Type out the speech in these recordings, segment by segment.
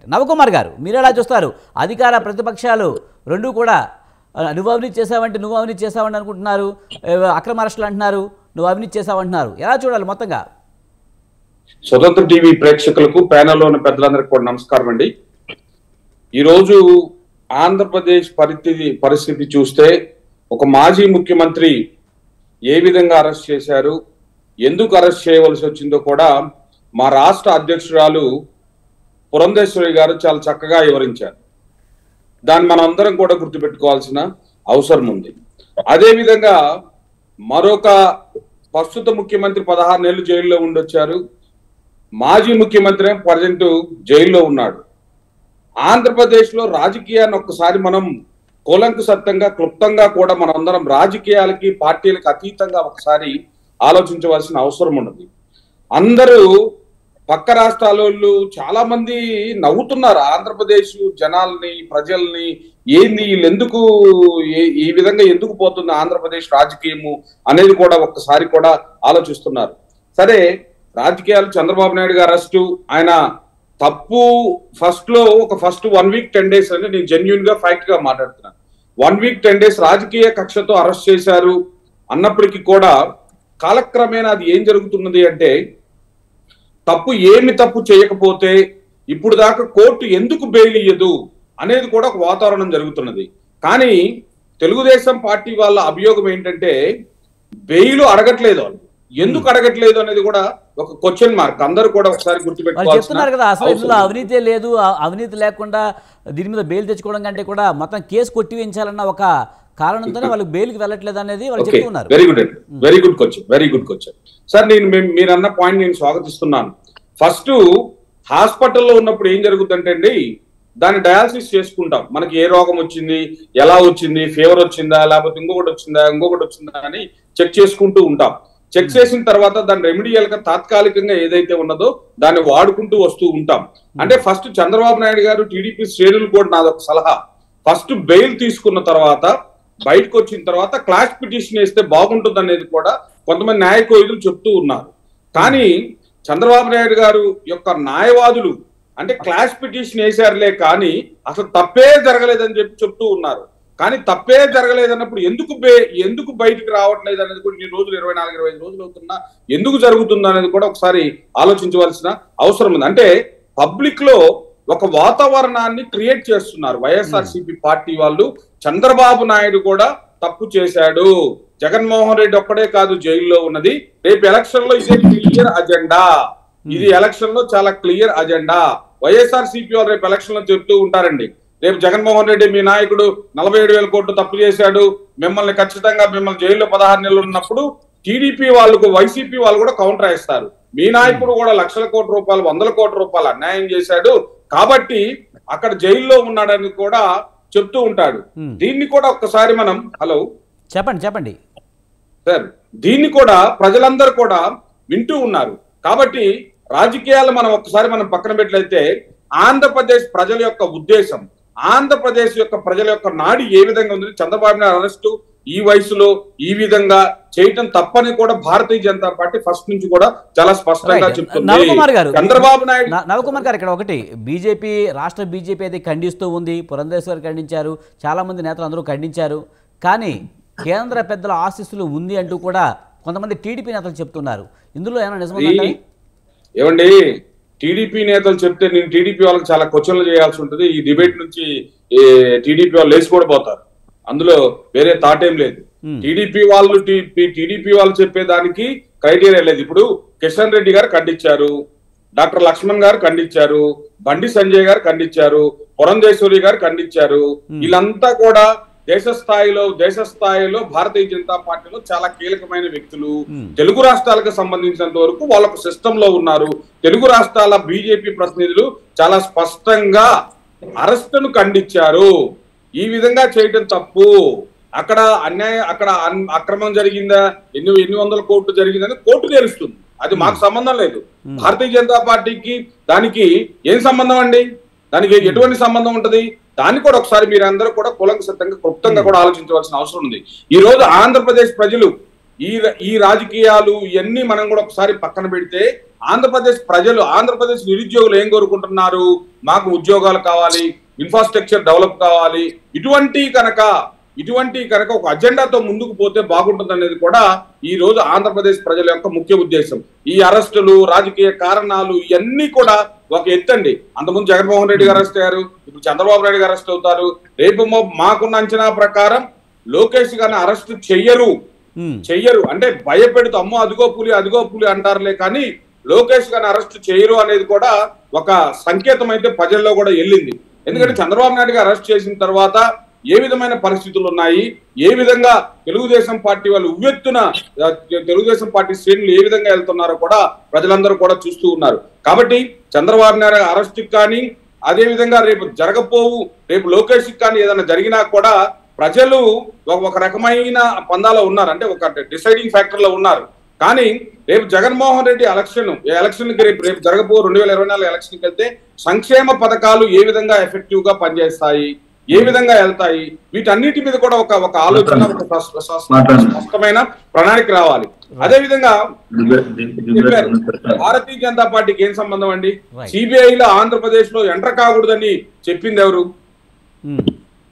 నవకుమార్ గారు మీరు ఎలా చూస్తారు అధికార ప్రతిపక్షాలు రెండు కూడా ఆ, నువ్వు అవినీతి చేసావంటే నువ్వు అవినీతి చేసావంటే అనుకుంటున్నారు ఏ, అక్రమ అరెస్టులు అంటున్నారు నువ్వు అవినీతి చేసావంటున్నారు ఎలా చూడాలి మొత్తంగా స్వతంత్ర టీవీ ప్రేక్షకులకు ప్యానెల్లో ఉన్న పెద్దలందరికీ కూడా నమస్కారం అండి ఈరోజు ఆంధ్రప్రదేశ్ పరిస్థితి పరిస్థితి చూస్తే ఒక మాజీ ముఖ్యమంత్రి ఏ విధంగా అరెస్ట్ చేశారు ఎందుకు అరెస్ట్ చేయవలసి వచ్చిందో కూడా మా రాష్ట్ర అధ్యక్షురాలు పురంధేశ్వరి గారు చాలా చక్కగా వివరించారు దాన్ని మనం అందరం కూడా గుర్తుపెట్టుకోవాల్సిన అవసరం ఉంది అదే విధంగా మరొక ప్రస్తుత ముఖ్యమంత్రి పదహారు నెలలు జైల్లో ఉండొచ్చారు మాజీ ముఖ్యమంత్రి ప్రజెంట్ జైల్లో ఉన్నాడు ఆంధ్రప్రదేశ్ లో రాజకీయాన్ని ఒక్కసారి మనం కూలంకుసత్తంగా క్లుప్తంగా కూడా మనందరం రాజకీయాలకి పార్టీలకు అతీతంగా ఒకసారి ఆలోచించవలసిన అవసరం ఉన్నది అందరూ పక్క రాష్ట్రాల వాళ్ళు చాలా మంది నవ్వుతున్నారు ఆంధ్రప్రదేశ్ జనాల్ని ప్రజల్ని ఏంది వీళ్ళు ఎందుకు ఏ- ఈ విధంగా ఎందుకు పోతుంది ఆంధ్రప్రదేశ్ రాజకీయము అనేది కూడా ఒక్కసారి కూడా ఆలోచిస్తున్నారు సరే రాజకీయాలు చంద్రబాబు నాయుడు గారు అరెస్టు ఆయన తప్పు ఫస్ట్ లో ఒక first one week ten days అంటే నేను జెన్యున్ గా ఫ్యాక్ట్ గా మాట్లాడుతున్నాను వన్ వీక్ టెన్ డేస్ రాజకీయ కక్షతో అరెస్ట్ చేశారు అన్నప్పటికీ కూడా కాలక్రమేణా అది ఏం జరుగుతున్నది అంటే తప్పు ఏమి తప్పు చేయకపోతే ఇప్పుడు దాకా కోర్టు ఎందుకు బెయిల్ ఇయ్యదు అనేది కూడా ఒక వాతావరణం జరుగుతున్నది కానీ తెలుగుదేశం పార్టీ వాళ్ళ అభియోగం ఏంటంటే బెయిల్ అడగట్లేదు వాళ్ళు ఎందుకు అడగట్లేదు అనేది కూడా ఒక క్వశ్చన్ మార్క్ అందరూ కూడా ఒకసారి వాళ్ళు గుర్తుపెట్టుకోవాల్సిన చెప్తున్నారు కదా అసలు ఇందులో అవసరం ఉంది. అవినీతే లేదు ఆ అవినీతి లేకుండా దీని మీద బెయిల్ తెచ్చుకోవడం కంటే కూడా మొత్తం కేసు కొట్టివేయించాలన్న ఒక కారణంతోనే వాళ్ళు బెయిల్కి వెళ్ళట్లేదు అనేది వాళ్ళు ఓకే చెప్తూ ఉన్నారు వెరీ గుడ్ అండి very good question very good question sir నేను మీ- మీరు అన్న పాయింట్ నేను స్వాగతిస్తున్నాను ఫస్ట్ హాస్పిటల్లో ఉన్నప్పుడు ఏం జరుగుతుందంటే అండి దాన్ని డయాలసిస్ చేసుకుంటాం మనకి ఏ రోగం వచ్చింది ఎలా వచ్చింది ఫీవర్ వచ్చిందా లేకపోతే ఇంకొకటి వచ్చిందా ఇంకొకటి వచ్చిందా అని చెక్ చేసుకుంటూ ఉంటాం చెక్ చేసిన తర్వాత దాని రెమెడియల్ గా తాత్కాలికంగా ఏదైతే ఉన్నదో దాన్ని వాడుకుంటూ వస్తూ ఉంటాం అంటే ఫస్ట్ చంద్రబాబు నాయుడు గారు టీడీపీ శ్రేణులు కూడా నాదొక సలహా ఫస్ట్ బెయిల్ తీసుకున్న తర్వాత బయటకు వచ్చిన తర్వాత క్లాస్ పిటిషన్ వేస్తే బాగుంటుంది అనేది కూడా కొంతమంది న్యాయ కోవిదులు చెప్తూ ఉన్నారు కానీ చంద్రబాబు నాయుడు గారు యొక్క న్యాయవాదులు అంటే క్లాస్ పిటిషన్ వేశారులే కానీ అసలు తప్పే జరగలేదని చెప్పి చెప్తూ ఉన్నారు కానీ తప్పే జరగలేదన్నప్పుడు ఎందుకు బే ఎందుకు బయటికి రావట్లేదు అనేది కూడా ఈ రోజులు ఇరవై నాలుగు ఇరవై ఐదు రోజులు అవుతున్నా ఎందుకు జరుగుతుంది అనేది కూడా ఒకసారి ఆలోచించవలసిన అవసరం ఉంది అంటే పబ్లిక్ లో ఒక వాతావరణాన్ని క్రియేట్ చేస్తున్నారు వైఎస్ఆర్సీపీ పార్టీ వాళ్ళు చంద్రబాబు నాయుడు కూడా తప్పు చేశాడు జగన్మోహన్ రెడ్డి ఒక్కడే కాదు జైల్లో ఉన్నది రేపు ఎలక్షన్ లో ఇదే క్లియర్ అజెండా ఇది ఎలక్షన్ లో చాలా క్లియర్ అజెండా వైఎస్ఆర్ సిపి వాళ్ళు రేపు ఎలక్షన్ లో చెప్తూ ఉంటారండి రేపు జగన్మోహన్ రెడ్డి మీ నాయకుడు నలభై ఏడు వేల కోట్లు తప్పు చేశాడు మిమ్మల్ని ఖచ్చితంగా మిమ్మల్ని జైల్లో పదహారు నెలలు ఉన్నప్పుడు టీడీపీ వాళ్ళకు వైసీపీ వాళ్ళు కూడా కౌంటర్ వేస్తారు మీ నాయకుడు కూడా లక్షల కోట్ల రూపాయలు వందల కోట్ల రూపాయలు అన్యాయం చేశాడు కాబట్టి అక్కడ జైల్లో ఉన్నాడని కూడా చెప్తూ ఉంటాడు Hmm. దీన్ని కూడా ఒక్కసారి మనం హలో చెప్పండి చెప్పండి సార్ దీన్ని కూడా ప్రజలందరూ కూడా వింటూ ఉన్నారు కాబట్టి రాజకీయాలు మనం ఒక్కసారి మనం పక్కన పెట్టలైతే ఆంధ్రప్రదేశ్ ప్రజల యొక్క ఉద్దేశం ఆంధ్రప్రదేశ్ యొక్క ప్రజల యొక్క నాడి ఏ విధంగా ఉంది చంద్రబాబు నాయుడు అరెస్టు ఈ వయసులో ఈ విధంగా చేయటం తప్పని కూడా భారతీయ జనతా పార్టీ ఫస్ట్ నుంచి కూడా చాలా స్పష్టంగా Right. చెప్తుంది నవకుమార్ గారు చంద్రబాబు నాయుడు న- నవకుమార్ గారు ఇక్కడ ఒకటి బీజేపీ రాష్ట్ర బీజేపీ అయితే ఖండిస్తూ ఉంది పురంధేశ్వర్ ఖండించారు చాలా మంది నేతలు అందరూ ఖండించారు కానీ కేంద్ర పెద్దల ఆశీస్సులు ఉంది అంటూ కూడా కొంతమంది టీడీపీ నేతలు చెప్తున్నారు ఇందులో ఏమైనా నిజమంటారా ఈ- ఏమండి టీడీపీ నేతలు చెప్తే నేను టీడీపీ వాళ్ళకి చాలా క్వశ్చన్లు చేయాల్సి ఉంటుంది ఈ డిబేట్ నుంచి టీడీపీ వాళ్ళు లేచి కూడా పోతారు అందులో వేరే థాట్ ఏం లేదు Hmm. టీడీపీ వాళ్ళు టీడీపీ వాళ్ళు చెప్పేదానికి క్రైటీరియా లేదు ఇప్పుడు కిషన్ రెడ్డి గారు ఖండించారు డాక్టర్ లక్ష్మణ్ గారు ఖండించారు బండి సంజయ్ గారు ఖండించారు పురంధేశ్వరి గారు ఖండించారు Hmm. వీళ్ళంతా కూడా దేశ స్థాయిలో దేశ స్థాయిలో భారతీయ జనతా పార్టీలో చాలా కీలకమైన వ్యక్తులు Hmm. తెలుగు రాష్ట్రాలకు సంబంధించినంత వరకు వాళ్ళకు సిస్టమ్ లో ఉన్నారు తెలుగు రాష్ట్రాల బీజేపీ ప్రతినిధులు చాలా స్పష్టంగా అరెస్టును ఖండించారు ఈ విధంగా చేయటం తప్పు అక్కడ అన్యాయం అక్కడ అన్- అక్రమం జరిగిందా ఎన్ని ఎన్ని వందల కోట్లు జరిగిందని కోర్టు తెలుస్తుంది అది మాకు సంబంధం లేదు భారతీయ జనతా పార్టీకి దానికి ఏం సంబంధం అండి దానికి ఎటువంటి సంబంధం ఉంటది దాన్ని కూడా ఒకసారి మీరందరూ కూడా కులంకసత్తంగా క్లుప్తంగా కూడా ఆలోచించవలసిన అవసరం ఉంది ఈ రోజు ఆంధ్రప్రదేశ్ ప్రజలు ఈ ర- ఈ రాజకీయాలు ఇవన్నీ మనం కూడా ఒకసారి పక్కన పెడితే ఆంధ్రప్రదేశ్ ప్రజలు ఆంధ్రప్రదేశ్ నిరుద్యోగులు ఏం కోరుకుంటున్నారు మాకు ఉద్యోగాలు కావాలి ఇన్ఫ్రాస్ట్రక్చర్ డెవలప్ కావాలి ఇటువంటి కనుక ఇటువంటి కనుక ఒక అజెండాతో ముందుకు పోతే బాగుంటుంది అనేది కూడా ఈ రోజు ఆంధ్రప్రదేశ్ ప్రజల యొక్క ముఖ్య ఉద్దేశం ఈ అరెస్టులు రాజకీయ కారణాలు ఇవన్నీ కూడా ఒక ఎత్తండి అంతకుముందు జగన్మోహన్ రెడ్డి గారు అరెస్ట్ అయ్యారు ఇప్పుడు చంద్రబాబు నాయుడు గారు అరెస్ట్ అవుతారు రేపు మా- మాకున్న అంచనా ప్రకారం లోకేష్ గారిని అరెస్ట్ చెయ్యరు ఉమ్, చెయ్యరు అంటే భయపెడుతూ అమ్మో అదిగో పులి అదిగో పులి అంటారులే కానీ లోకేష్ గారిని అరెస్ట్ చేయరు అనేది కూడా ఒక సంకేతం అయితే ప్రజల్లో కూడా వెళ్ళింది ఎందుకంటే చంద్రబాబు నాయుడు గారు అరెస్ట్ చేసిన తర్వాత ఏ విధమైన పరిస్థితులు ఉన్నాయి ఏ విధంగా తెలుగుదేశం పార్టీ వాళ్ళు ఉవ్వెత్తున ఆ, తెలుగుదేశం పార్టీ శ్రేణులు ఏ విధంగా వెళ్తున్నారో కూడా ప్రజలందరూ కూడా చూస్తూ ఉన్నారు కాబట్టి చంద్రబాబు నాయుడు అరెస్ట్ కానీ అదే విధంగా రేపు జరగపోవు రేపు లోకేష్ కానీ ఏదైనా జరిగినా కూడా ప్రజలు ఒక- ఒక రకమైన పందాలో ఉన్నారు అంటే ఒక డిసైడింగ్ ఫ్యాక్టర్ లో ఉన్నారు కానీ రేపు జగన్మోహన్ రెడ్డి ఎలక్షన్ ఎలక్షన్ కి రేపు రేపు జరగబో రెండు వేల ఇరవై నాలుగు ఎలక్షన్ కి వెళ్తే సంక్షేమ పథకాలు ఏ విధంగా ఎఫెక్టివ్ గా పనిచేస్తాయి ఏ విధంగా వెళ్తాయి వీటన్నిటి మీద కూడా ఒక ఒక ఆలోచన ఒక స్పష్ట- స్పష్ట- స్పష్టమైన ప్రణాళిక రావాలి అదే విధంగా చెప్పారు. భారతీయ జనతా పార్టీకి ఏం సంబంధం అండి Right. సిబిఐ లో ఆంధ్రప్రదేశ్ లో ఎంటర్ కాకూడదని చెప్పింది ఎవరు ఉమ్.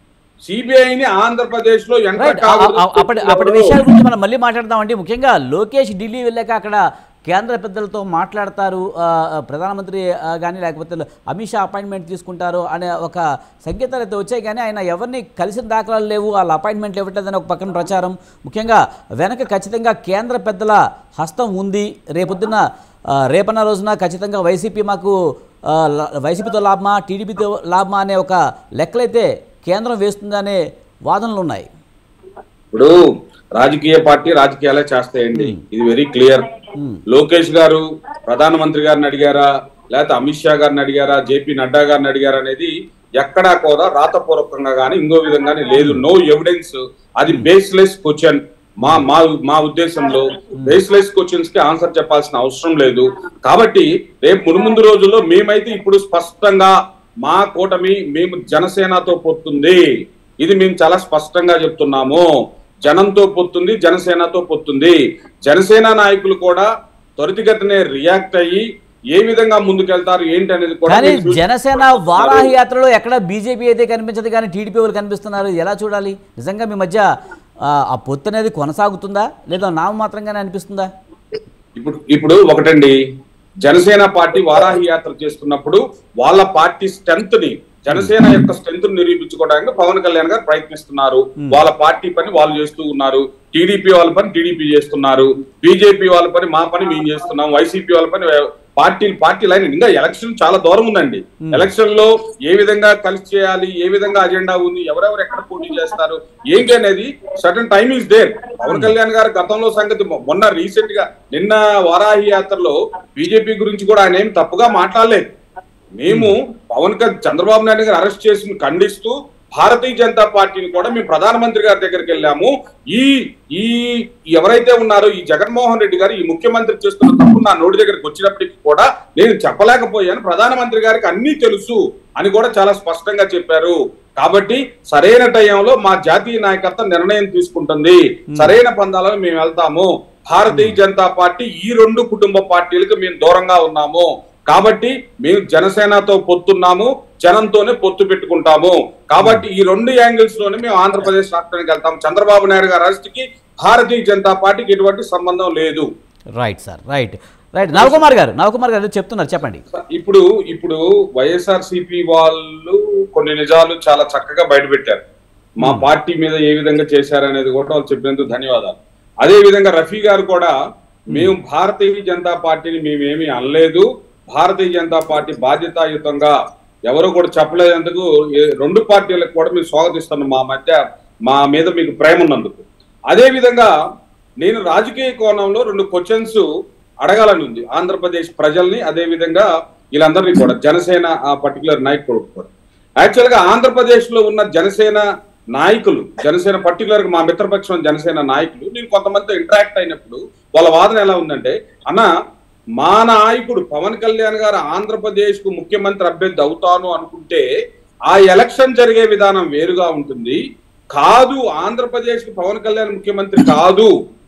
సిబిఐని ఆంధ్రప్రదేశ్ లో ఎంటర్ రైట్ ఆ- కాకూడదు ఆ- అప్పటి అప్పటి విషయాల గురించి మనం మళ్ళీ మాట్లాడదామండి ముఖ్యంగా లోకేష్ ఢిల్లీ వెళ్ళాక అక్కడ కేంద్ర పెద్దలతో మాట్లాడతారు ఆ, ఆ, ప్రధానమంత్రి ఆ, కానీ లేకపోతే అమిత్ షా అపాయింట్మెంట్ తీసుకుంటారు అనే ఒక సంకేతాలు అయితే వచ్చాయి కానీ ఆయన ఎవరిని కలిసిన దాఖలాలు లేవు వాళ్ళ అపాయింట్మెంట్లు ఇవ్వట్లేదని ఒక పక్కన ప్రచారం ముఖ్యంగా వెనక ఖచ్చితంగా కేంద్ర పెద్దల హస్తం ఉంది రేపొద్దున ఆ, రేపన్న రోజున ఖచ్చితంగా వైసీపీ మాకు ఆ, ల- వైసీపీతో లాభమా టీడీపీతో లాభమా అనే ఒక లెక్కలైతే కేంద్రం వేస్తుందనే వాదనలు ఉన్నాయి ఇప్పుడు రాజకీయ పార్టీ రాజకీయాలే చేస్తాయండి ఇది వెరీ క్లియర్ ఉమ్. లోకేష్ గారు ప్రధానమంత్రి గారిని అడిగారా లేకపోతే అమిత్ షా గారిని అడిగారా జేపీ నడ్డా గారిని అడిగారా అనేది ఎక్కడా కూడా రాతపూర్వకంగా కానీ ఇంకో విధంగానే లేదు నో ఎవిడెన్స్ అది బేస్లెస్ క్వశ్చన్ మా మా మా ఉద్దేశంలో బేస్లెస్ క్వశ్చన్స్ కి ఆన్సర్ చెప్పాల్సిన అవసరం లేదు కాబట్టి రేపు మునుముందు రోజుల్లో మేమైతే ఇప్పుడు స్పష్టంగా మా కూటమి మేము జనసేనతో పొత్తుంది ఇది మేము చాలా స్పష్టంగా చెప్తున్నాము జనంతో పొత్తుంది జనసేనతో పొత్తుంది జనసేన నాయకులు కూడా త్వరితగతినే రియాక్ట్ అయ్యి ఏ విధంగా ముందుకెళ్తారు ఏంటి అనేది కూడా కానీ మీరు చూసి- జనసేన వారాహి యాత్రలో ఎక్కడ బీజేపీ అయితే కనిపించదు కానీ టీడీపీ వాళ్ళు కనిపిస్తున్నారు ఎలా చూడాలి నిజంగా మీ మధ్య ఆ, ఆ పొత్తు అనేది కొనసాగుతుందా లేదా నామమాత్రంగానే అనిపిస్తుందా ఇప్పుడు ఇప్పుడు ఒకటండి జనసేన పార్టీ వారాహి యాత్ర చేస్తున్నప్పుడు వాళ్ళ పార్టీ స్ట్రెంత్ ని జనసేన యొక్క స్ట్రెంత్ నిరూపించుకోవడానికి పవన్ కళ్యాణ్ గారు ప్రయత్నిస్తున్నారు వాళ్ళ పార్టీ పని వాళ్ళు చేస్తూ ఉన్నారు టీడీపీ వాళ్ళ పని టీడీపీ చేస్తున్నారు బీజేపీ వాళ్ళ పని మా పని మేము చేస్తున్నాం వైసీపీ వాళ్ళ పని పార్టీ పార్టీ లైన్ ఇంకా ఎలక్షన్ చాలా దూరం ఉందండి ఎలక్షన్ లో ఏ విధంగా కలిసి చేయాలి ఏ విధంగా అజెండా ఉంది ఎవరెవరు ఎక్కడ పోటీ చేస్తారు ఏంటి అనేది certain time is there Pawan Kalyan garu గతంలో సంగతి మొ- మొన్న రీసెంట్ గా నిన్న వారాహి యాత్రలో బీజేపీ గురించి కూడా ఆయన ఏం తప్పుగా మాట్లాడలేదు మేము పవన్ కళ్యాణ్ చంద్రబాబు నాయుడు గారు అరెస్ట్ చేసి ఖండిస్తూ భారతీయ జనతా పార్టీని కూడా మేము ప్రధానమంత్రి గారి దగ్గరికి వెళ్ళాము ఈ ఈ ఎవరైతే ఉన్నారో ఈ జగన్మోహన్ రెడ్డి గారు ఈ ముఖ్యమంత్రి చేస్తున్న తప్పు నా నోటి దగ్గరికి వచ్చినప్పటికీ కూడా నేను చెప్పలేకపోయాను ప్రధానమంత్రి గారికి అన్నీ తెలుసు అని కూడా చాలా స్పష్టంగా చెప్పారు కాబట్టి సరైన టైంలో మా జాతీయ నాయకత్వం నిర్ణయం తీసుకుంటుంది సరైన పందాలను మేము వెళ్తాము భారతీయ జనతా పార్టీ ఈ రెండు కుటుంబ పార్టీలకు మేము దూరంగా ఉన్నాము కాబట్టి మేము జనసేనతో పొత్తున్నాము జనంతోనే పొత్తు పెట్టుకుంటాము కాబట్టి ఈ రెండు యాంగిల్స్ లోనే మేము ఆంధ్రప్రదేశ్ రాష్ట్రానికి వెళ్తాం చంద్రబాబు నాయుడు గారి అరెస్ట్ కి భారతీయ జనతా పార్టీకి ఎటువంటి సంబంధం లేదు right sir right right Navakumar garu Navakumar గారు ఏదో చెప్తున్నారు చెప్పండి ఇప్పుడు ఇప్పుడు వైఎస్ఆర్ సిపి వాళ్ళు కొన్ని నిజాలు చాలా చక్కగా బయటపెట్టారు మా పార్టీ మీద ఏ విధంగా చేశారనేది కూడా వాళ్ళు చెప్పినందుకు ధన్యవాదాలు అదే విధంగా రఫీ గారు కూడా మేము భారతీయ జనతా పార్టీని మేమేమీ అనలేదు భారతీయ జనతా పార్టీ బాధ్యతాయుతంగా ఎవరు కూడా చెప్పలేదందుకు ఏ- రెండు పార్టీలకు కూడా మేము స్వాగతిస్తున్నాం మా మధ్య మా మీద మీకు ప్రేమ ఉన్నందుకు అదే విధంగా నేను రాజకీయ కోణంలో రెండు క్వశ్చన్స్ అడగాలని ఉంది ఆంధ్రప్రదేశ్ ప్రజల్ని అదే విధంగా వీళ్ళందరినీ కూడా జనసేన ఆ పర్టికులర్ నాయకుడు కూడా యాక్చువల్ గా ఆంధ్రప్రదేశ్ లో ఉన్న జనసేన నాయకులు జనసేన పర్టికులర్ గా మా మిత్రపక్షం జనసేన నాయకులు నేను కొంతమందితో ఇంటరాక్ట్ అయినప్పుడు వాళ్ళ వాదన ఎలా ఉందంటే అన్న మా నాయకుడు పవన్ కళ్యాణ్ గారు ఆంధ్రప్రదేశ్ కు ముఖ్యమంత్రి అభ్యర్థి అవుతాను అనుకుంటే ఆ ఎలక్షన్ జరిగే విధానం వేరుగా ఉంటుంది కాదు ఆంధ్రప్రదేశ్ కు పవన్ కళ్యాణ్ ముఖ్యమంత్రి కాదు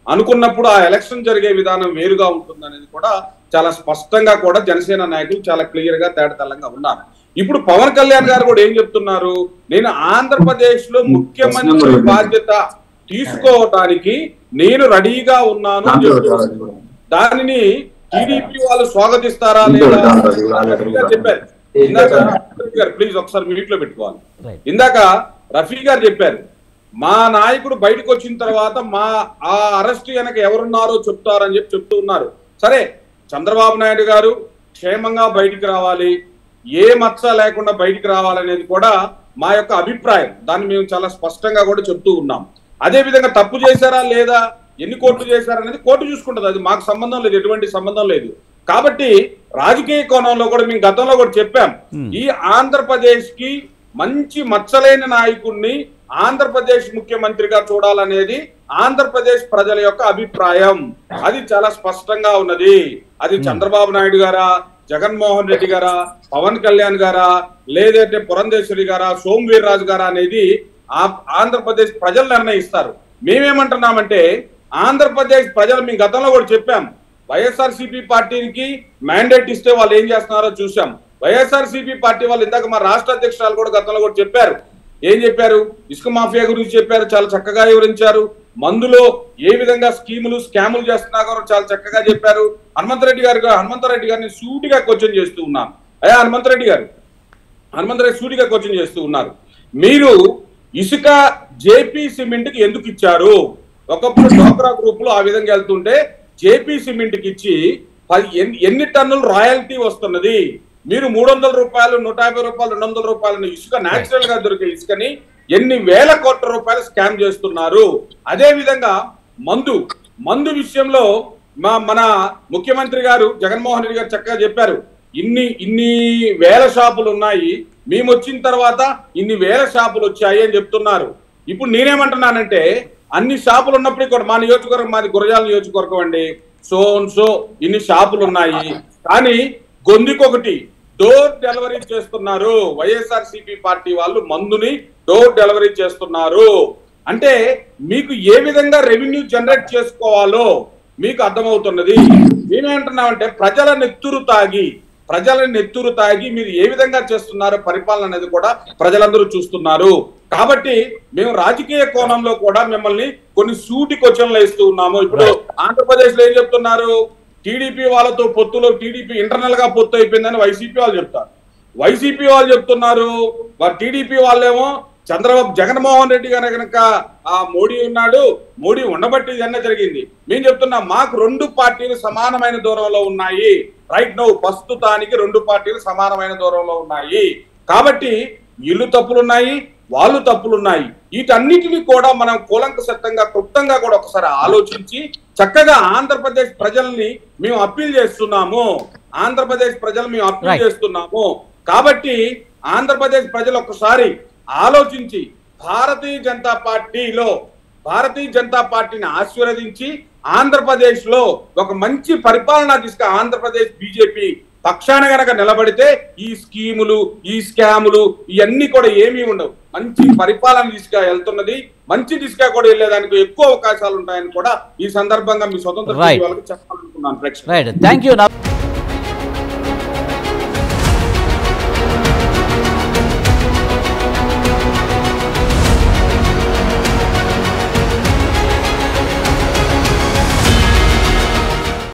అనుకున్నప్పుడు ఆ ఎలక్షన్ జరిగే విధానం వేరుగా ఉంటుందనేది కూడా చాలా స్పష్టంగా కూడా జనసేన నాయకులు చాలా క్లియర్ గా తేటతెల్లంగా ఉన్నారు ఇప్పుడు పవన్ కళ్యాణ్ గారు కూడా ఏం చెప్తున్నారు నేను ఆంధ్రప్రదేశ్ లో ముఖ్యమంత్రి బాధ్యత తీసుకోవడానికి నేను రెడీగా ఉన్నాను అని చెప్తున్నారు. దానిని టీడీపీ వాళ్ళు స్వాగతిస్తారా లేదా రఫీ గారు చెప్పారు ఇందాక రఫీ గారు ప్లీజ్ ఒకసారి మీట్ లో పెట్టుకోవాలి రైట్ ఇందాక రఫీ గారు చెప్పారు మా నాయకుడు బయటకు వచ్చిన తర్వాత మా ఆ అరెస్ట్ వెనక ఎవరున్నారో చెప్తారని చెప్పి చెప్తూ ఉన్నారు సరే చంద్రబాబు నాయుడు గారు క్షేమంగా బయటికి రావాలి ఏ మచ్చ లేకుండా బయటికి రావాలనేది కూడా మా యొక్క అభిప్రాయం దాన్ని మేము చాలా స్పష్టంగా కూడా చెప్తూ ఉన్నాం అదే విధంగా తప్పు చేశారా లేదా ఎన్ని కోట్లు చేశారా అనేది కోర్టు చూసుకుంటది అది మాకు సంబంధం లేదు ఎటువంటి సంబంధం లేదు కాబట్టి రాజకీయ కోణంలో కూడా మేము గతంలో కూడా చెప్పాం Hmm. ఈ ఆంధ్రప్రదేశ్ కి మంచి మచ్చలేని నాయకుడిని ఆంధ్రప్రదేశ్ ముఖ్యమంత్రిగా చూడాలనేది ఆంధ్రప్రదేశ్ ప్రజల యొక్క అభిప్రాయం అది చాలా స్పష్టంగా ఉన్నది అది చంద్రబాబు నాయుడు గారా జగన్మోహన్ రెడ్డి గారా పవన్ కళ్యాణ్ గారా లేదంటే పురంధేశ్వరి గారా సోమవీర్రాజు గారా అనేది ఆ- ఆంధ్రప్రదేశ్ ప్రజలు నిర్ణయిస్తారు మేమేమంటున్నామంటే ఆంధ్రప్రదేశ్ ప్రజలు మేము గతంలో కూడా చెప్పాం వైఎస్ఆర్సీపీ పార్టీకి మ్యాండేట్ ఇస్తే వాళ్ళు ఏం చేస్తున్నారో చూసాం వైఎస్ఆర్సీపీ పార్టీ వాళ్ళు ఇందాక మా రాష్ట్ర అధ్యక్షురాలు కూడా గతంలో కూడా చెప్పారు ఏం చెప్పారు ఇసుక మాఫియా గురించి చెప్పారు చాలా చక్కగా వివరించారు మందులో ఏ విధంగా స్కీములు స్కాములు చేస్తున్నారో చాలా చక్కగా చెప్పారు హనుమంతరెడ్డి గారు హనుమంతరెడ్డి గారిని సూటిగా క్వశ్చన్ చేస్తూ ఉన్నాను అయ్యా హనుమంతరెడ్డి గారు హనుమంతరెడ్డి సూటిగా క్వశ్చన్ చేస్తూ ఉన్నారు మీరు ఇసుక జేపీ సిమెంట్ కి ఎందుకు ఇచ్చారు ఒకప్పుడు డోక్రా గ్రూప్ లో ఆ విధంగా వెళ్తుంటే జేపీ సిమెంట్ కి ఇచ్చి పది ఎన్ని- ఎన్ని టన్నులు రాయల్టీ వస్తున్నది మీరు మూడు వందల రూపాయలు నూట యాభై రూపాయలు రెండు వందల రూపాయలు ఇసుక న్యాచురల్ గా దొరికే ఇసుకని ఎన్ని వేల కోట్ల రూపాయలు స్కామ్ చేస్తున్నారు అదే విధంగా మందు మందు విషయంలో మా మన ముఖ్యమంత్రి గారు జగన్మోహన్ రెడ్డి గారు చక్కగా చెప్పారు ఇన్ని ఇన్ని వేల షాపులు ఉన్నాయి మేము వచ్చిన తర్వాత ఇన్ని వేల షాపులు వచ్చాయి అని చెప్తున్నారు ఇప్పుడు నేనేమంటున్నానంటే అన్ని షాపులు ఉన్నప్పటికీ కూడా మా నియోజకవర్గం మాది గురజాల నియోజకవర్గం అండి సో సో ఇన్ని షాపులు ఉన్నాయి కానీ గొంతుకొకటి డోర్ డెలివరీ చేస్తున్నారు వైఎస్ఆర్ పార్టీ వాళ్ళు మందుని డోర్ డెలివరీ చేస్తున్నారు అంటే మీకు ఏ విధంగా రెవెన్యూ జనరేట్ చేసుకోవాలో మీకు అర్థమవుతున్నది నేనేమంటున్నామంటే ప్రజల నెత్తురు తాగి ప్రజల నెత్తురు తాగి మీరు ఏ విధంగా చేస్తున్నారో పరిపాలన అనేది కూడా ప్రజలందరూ చూస్తున్నారు కాబట్టి మేము రాజకీయ కోణంలో కూడా మిమ్మల్ని కొన్ని సూటి క్వశ్చన్లు ఇస్తూ ఉన్నాము ఇప్పుడు ఆంధ్రప్రదేశ్ లో ఏం చెప్తున్నారు టీడీపీ వాళ్ళతో పొత్తులో టీడీపీ ఇంటర్నల్ గా పొత్తు అయిపోయిందని వైసీపీ వాళ్ళు చెప్తారు వైసీపీ వాళ్ళు చెప్తున్నారు వారు టీడీపీ వాళ్ళేమో చంద్రబాబు జగన్మోహన్ రెడ్డి గారు కనుక ఆ మోడీ ఉన్నాడు మోడీ ఉండబట్టి ఇదన్నా జరిగింది మేము చెప్తున్నాం మాకు రెండు పార్టీలు సమానమైన దూరంలో ఉన్నాయి రైట్ నౌ ప్రస్తుతానికి రెండు పార్టీలు సమానమైన దూరంలో ఉన్నాయి కాబట్టి వీళ్ళు తప్పులున్నాయి వాళ్ళు తప్పులున్నాయి వీటన్నిటిని కూడా మనం కూలంకషత్తంగా క్లుప్తంగా కూడా ఒకసారి ఆలోచించి చక్కగా ఆంధ్రప్రదేశ్ ప్రజల్ని మేము అప్పీల్ చేస్తున్నాము ఆంధ్రప్రదేశ్ ప్రజలు మేము అప్పీల్ Right. చేస్తున్నాము కాబట్టి ఆంధ్రప్రదేశ్ ప్రజలు ఒకసారి ఆలోచించి భారతీయ జనతా పార్టీలో భారతీయ జనతా పార్టీని ఆశీర్వదించి ఆంధ్రప్రదేశ్ లో ఒక మంచి పరిపాలనా దిశగా ఆంధ్రప్రదేశ్ బీజేపీ పక్షాన గనక నిలబడితే ఈ స్కీములు ఈ స్కాములు ఇవన్నీ కూడా ఏమీ ఉండవు మంచి పరిపాలన దిశగా వెళ్తున్నది మంచి దిశగా కూడా వెళ్ళేదానికి ఎక్కువ అవకాశాలు ఉంటాయని కూడా ఈ సందర్భంగా మీ స్వతంత్ర Right. వాళ్ళకి చెప్పాలనుకున్నాను ప్రేక్షకులు రైట్ థ్యాంక్ యూ